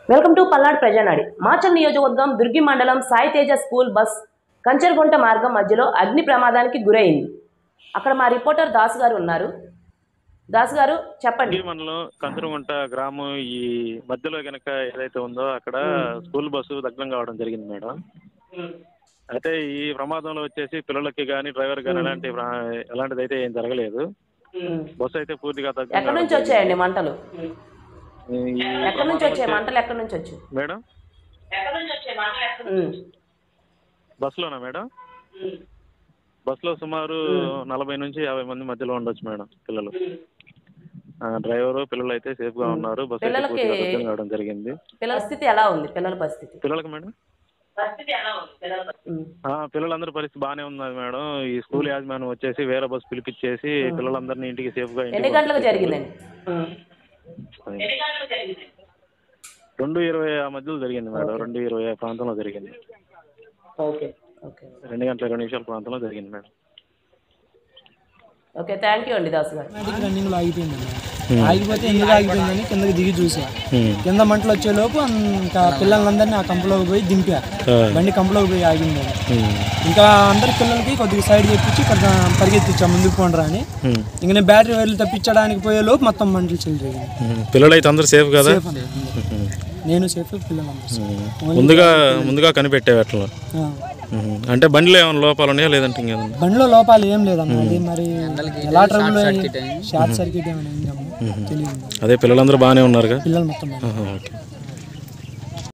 Welcome to Palnadu Prajanadi Machal నియోజకవర్గం దుర్గి మండలం Sai Teja school bus Kancharagunta మార్గం మధ్యలో అగ్ని ప్రమాదానికి గురైంది అక్కడ మా రిపోర్టర్ దాస్ గారు ఉన్నారు దాస్ గారు చెప్పండి దుర్గి మండలం కంచరగుంట గ్రామం ఈ మధ్యలో గనక ఏదైతే ఉందో అక్కడ స్కూల్ బస్సు దగ్ధం కావడం జరిగింది మేడం అయితే ఈ ప్రమాదంలో వచ్చేసి పిల్లలకి కానీ డ్రైవర్ కానీ ఎలాంటి ప్రా- ఎలాంటిది అయితే ఏం జరగలేదు బస్సు అయితే పూర్తిగా దగ్ధం ఎక్కడి నుంచి కావడం వచ్చాయండి మంటలు జరిగింది. ఈ ఎక్కడి నుంచి వచ్చాయి మంటలు ఎక్కడి నుంచి వచ్చాయి మేడం ఉమ్. బస్సులోనా మేడం బస్సులో సుమారు నలభై నుంచి యాభై మంది మధ్యలో ఉండొచ్చు మేడం పిల్లలు ఆ, డ్రైవరు పిల్లలు అయితే సేఫ్ గా ఉన్నారు బస్సు అయితే పిల్లలకి- పూర్తిగా దగ్ధం కావడం జరిగింది పిల్లల స్థితి ఎలా ఉంది పిల్లల పరిస్థితి పిల్లలకి మేడం ఉమ్. ఆ, పిల్లలందరి పరిస్థితి బాగానే ఉన్నది మేడం ఈ స్కూల్ యాజమాన్యం వచ్చేసి వేరే బస్సు పిలిపించేసి పిల్లలందరినీ ఇంటికి సేఫ్ గా ఎన్ని ఇంటికి గంటలకు జరిగిందండి ఉమ్. రెండు ఇరవై ఆ మధ్యలో జరిగింది మేడం రెండు ఇరవై ఆ ప్రాంతంలో జరిగింది ఓకే ఓకే రెండు గంటల ఇరవై నిమిషాల ప్రాంతంలో జరిగింది మేడం ఓకే థ్యాంక్ యూ అండి దాస్ గారు ఆటోమేటిక్ రన్నింగ్ లో ఆగిపోయింది ఆగిపోతే ఎందుకు ఆగిపోయిందని కిందకి దిగి చూసా కింద మంటలు వచ్చే లోపు ఇంకా పిల్లలందరినీ ఆ కంపులోకి పోయి దింపా బండి కంపులోకి పోయి ఆగింది అది. ఇంకా అందరి పిల్లలకి కొద్దిగా సైడ్ చెప్పించి కొంచెం పరిగెత్తిచ్చా ముందుకు పోండ్రా అని ఇంక నేను బ్యాటరీ వైర్లు తప్పించడానికి పోయే లోపు మొత్తం మంటలు చెల్లిపోయింది పిల్లలు అయితే అందరూ సేఫ్ కదా సేఫ్ అండి నేను సేఫ్ పిల్లలందరూ safe. ముందుగా ముందుగా కనిపెట్టావు అట్లా ఆ. అంటే బండిలో ఏమైనా లోపాలు ఉన్నాయా లేదంటే ఇంకేదన్నా బండిలో లోపాలు ఏం లేదన్న అది మరి ఎలా ట్రబుల్ షార్ట్ సర్క్యూట్ ఏమైనా అయిందేమో తెలియదు అదే పిల్లలందరూ బాగానే ఉన్నారుగా పిల్లలు మొత్తం బాగా. ఆహా, ఓకే